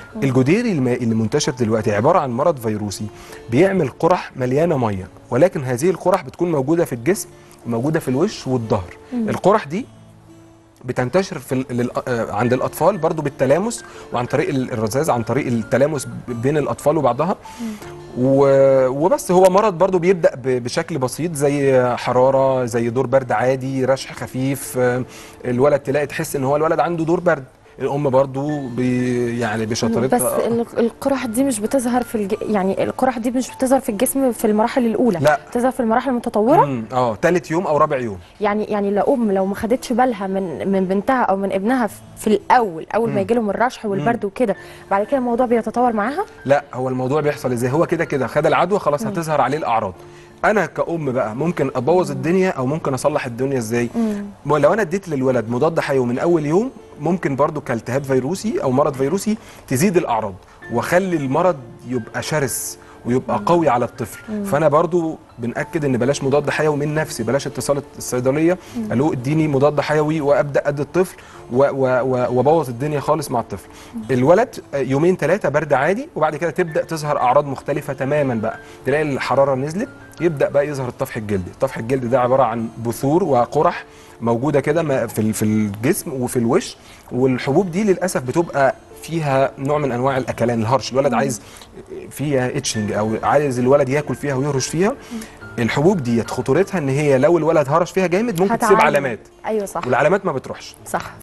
الجديري الم- اللي منتشر دلوقتي عباره عن مرض فيروسي بيعمل قرح مليانه ميه ولكن هذه القرح بتكون موجوده في الجسم وموجوده في الوش والظهر القرح دي بتنتشر في ال- لل- آه، عند الاطفال برضو بالتلامس وعن طريق ال- الرذاذ عن طريق التلامس ب- بين الاطفال وبعضها و- وبس هو مرض برضو بيبدا ب- بشكل بسيط زي حراره زي دور برد عادي رشح خفيف آه، الولد تلاقي تحس ان هو الولد عنده دور برد الام برضو بي يعني بس بشطارتها ال- القرح دي مش بتظهر في الج... يعني القرح دي مش بتظهر في الجسم في المراحل الاولى لا. بتظهر في المراحل المتطوره مم، اه ثالث يوم او رابع يوم يعني يعني لو ام لو ما خدتش بالها من من بنتها او من ابنها في- في الاول اول ما يجي لهم الرشح والبرد وكده بعد كده الموضوع بيتطور معاها لا هو الموضوع بيحصل ازاي هو كده كده خد العدوى خلاص هتظهر عليه الاعراض انا كأم بقى ممكن ابوظ الدنيا او ممكن اصلح الدنيا ازاي ما لو انا اديت للولد مضاد حيوي من اول يوم ممكن برضو كالتهاب فيروسي او مرض فيروسي تزيد الاعراض واخلي المرض يبقى شرس ويبقى قوي على الطفل فانا برضو بناكد ان بلاش مضاد حيوي من نفسي بلاش اتصال الصيدليه الو اديني مضاد حيوي وابدا ادي الطفل و- و- و- وابوظ الدنيا خالص مع الطفل الولد يومين ثلاثه برد عادي وبعد كده تبدا تظهر اعراض مختلفه تماما بقى تلاقي الحراره نزلت يبدا بقى يظهر الطفح الجلدي الطفح الجلدي ده عباره عن بثور وقرح موجوده كده ما- في ال- في الجسم وفي الوش والحبوب دي للاسف بتبقى فيها نوع من انواع الاكلان الهرش الولد عايز فيها اتشنج او عايز الولد ياكل فيها ويهرش فيها الحبوب ديت خطورتها ان هي لو الولد هرش فيها جامد ممكن تسيب هتعلم. علامات ايوه صح والعلامات ما بتروحش صح